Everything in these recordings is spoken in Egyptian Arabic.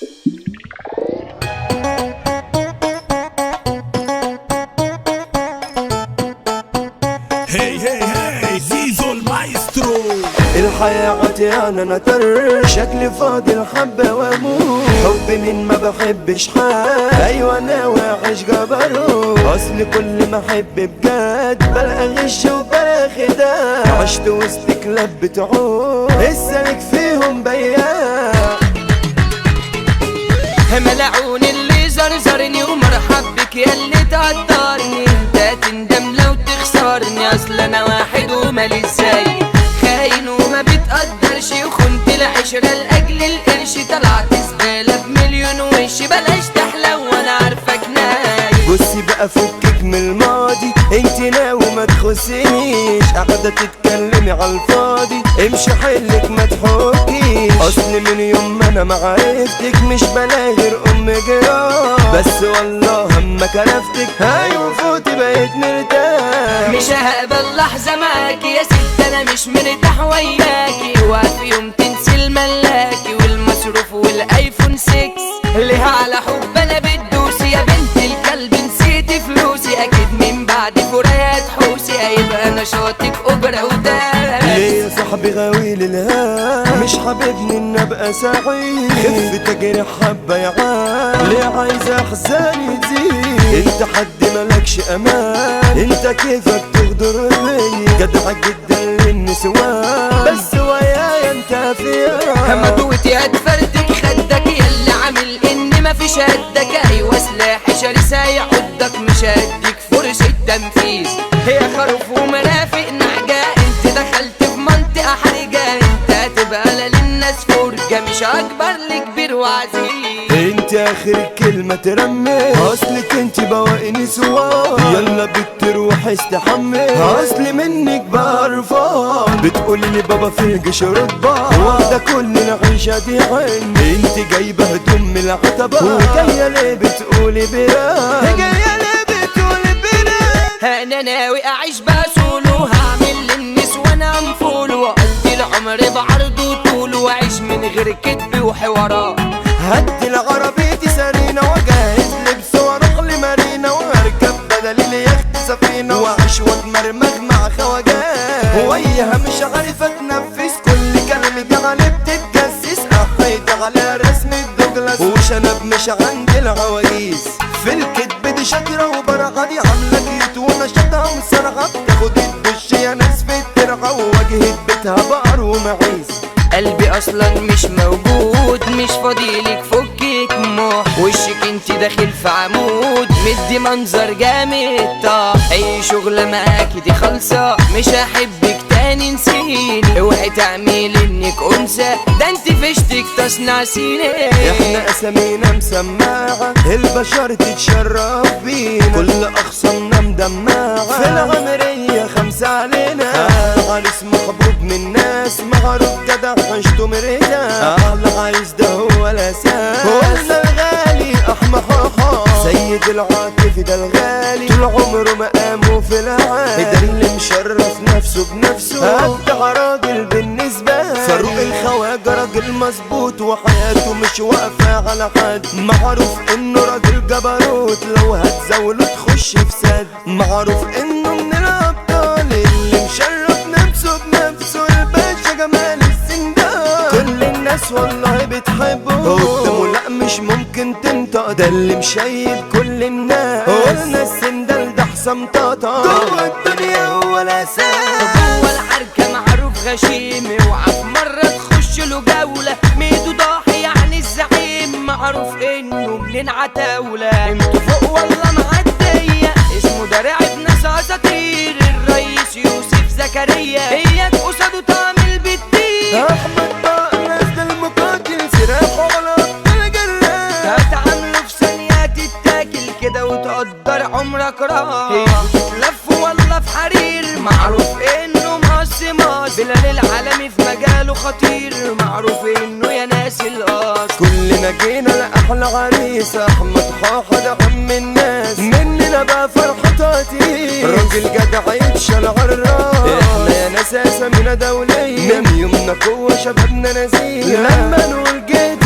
هي هي هي زيزو المايسترو الحياة عطيانة نتر شكلي فاضي الحبة واموت حبي من ما بحبش حد ايوه انا واعيش جبروت اصل كل ما احب بجد بلقى غش وبلا خداع عشت وسط كلاب بتعود السلك فيهم بياع ملعون اللي زرزرني ومرحب بك يا اللي تقدرني انت تندم لو تخسرني اصل انا واحد ومالي ازاي خاين وما بتقدرش وخنت العشرة لاجل القرش طلعت زبالة بمليون وش بلاش تحلى وانا عارفك نايم بصي بقى فكك من الماضي انت ناوي ما تخصنيش قاعدة تتكلمي على الفاضي امشي حلك ما تحكيش اصل من يوم ما انا معرفتك مش بلاقي غير ام جرام بس والله اما كرفتك ايوه فوتي بقيت مرتاح مش هقبل لحظة معاكي يا ست انا مش مرتاح وياكي وفي يوم تنسي الملاكي والمصروف والايفون 6 ليه على حب انا بتدوسي يا بنت الكلب نسيتي فلوسي اكيد من بعد فرايات حوسي هيبقى نشاطك اوبرا وداس ليه يا صاحبي غاوي للهام مش حاببني ان ابقى سعيد خف تجري حبه يا عام ليه عايز احزاني تزيد انت حد ملكش امان انت كيفك تغدر بيا جدع جدا للنسوان بس ويايا انت فيها همدوتي هتفردك خدك يلا عامل ان مفيش قدك ايوه سلاحي شرس هيعضك مش هديك فرصة تنفيذ هي خروف ومرافق نعجة انت دخلت في منطقة حرجة انت هتبقى للناس فرجة مش اكبر لكبير وعزيز انت اخر كلمة ترمي اصلك انت بواقي سوا يلا بتروح استحمي اصلي منك بعرفان بتقولي لي بابا في الجيش رتبة واخدة كل العيشة دي عندي انت جايبة هدوم من العتبة وجاية ليه بتقولي بيان جاية ليه بتقولي بيان انا ناوي اعيش بسولو هعمل للنسوان انفول واقضي العمر بعرضه طول واعيش من غير كدب وحوارات هدي العربيتي سرينا واجهز لبس واروح لمارينا واركب بدل اليخت سفينة واعيش واتمرمغ مع خواجات وياها مش عارف اتنفس كل كلمة علي بتتجسس احيد على رسم الدوجلاس وشنب مش عند العواجيز في الكدب دي شاطرة وبرعة دي عاملة كيوت ونشاطها ومسرعة بتاخد الدش يا ناس في الترعة وواجهة بيتها بقر ومعيز قلبي اصلا مش موجود مش فاضيلك فكك موح وشك انت داخل في عمود مدي منظر جامد طب اي شغلة معاكي دي خالصة مش هحبك تاني نسيني اوعي تعملي انك انثى ده انت فشتك تصنع سيني احنا اسامينا مسماعة البشر تتشرف بينا كل اخصامنا مدمعة في العمرية خمسة علينا عريس محبوب من الناس معروف جدع عشته مرينا احلى عايز ده هو الاساس قلنا الغالي احمى حاحا سيد العاطف ده الغالي طول عمره مقامه في العالي ده اللي مشرف نفسه بنفسه ابدع راجل بالنسبة لي فاروق الخواجة راجل مظبوط وحياته مش واقفة على حد معروف انه راجل جبروت لو هتزاوله تخش في سد معروف انه من الابطال اللي مشرف نفسه بنفسه الباشا جمال السندان كل الناس والله بتحبه قدامه لا مش ممكن تنطق ده اللي مشيب كل الناس قلنا السندال ده حسام طاطا جوه الدنيا هو الاساس هو الحركة معروف غشيم اوعى في مرة تخش له جولة ميدو ضاحي يعني الزعيم معروف انه منين عتاولة قيمته فوق ولا معدية اسمه ده رعب ناس اساطير الرئيس يوسف زكريا هي قصاده تعمل بالدين احمد بقى الناس ده المقاتل سلاح على ابطال جلاد هتعامله في ثانية تتاكل كده وتقدر عمرك راح تتلف ولا في حرير معروف انه مقص مقص بلال العالمي في مجاله خطير معروف انه يا ناس القص كلنا جينا لأحلى عريس أحمد حاحة ده عم الناس مننا بقى فرحة تاتي راجل جدع يتشال عالراس احنا يا ناس اسامينا دولية من يومنا قوة شبابنا نزيه لما نقول جيت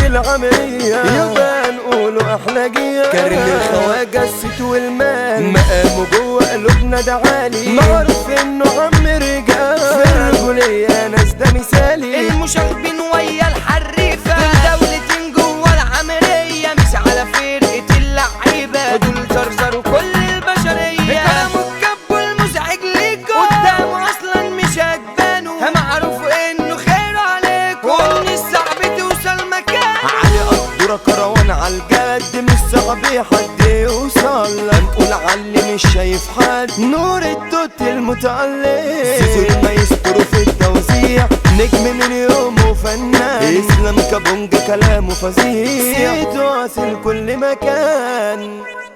العمرية يبقى نقولوا احلى جيا كريم الخواجة الست والمال مقامه جوه قلوبنا ده عالي معروف انه عم رجال في الرجولية ناس ده مثالي المشاغبين ويا الحريفة دول دولتين جوه العملية مش على فرقة اللعيبة دول زرزروا كل البشرية كلامه الكب والمزعج ليكوا قدامه أصلا مش هتبانوا معروف إنه خير عليكوا وإن الصعب توصل مكان علي قدورة كروان عالجد مش صعب حد يوصل هنقول علي مش شايف حد نور التوت المتعلق سيزو المايسترو في التوزيع نجم من يومه فنان اسلام كابونجا كلامه فظيع صيته واصل كل مكان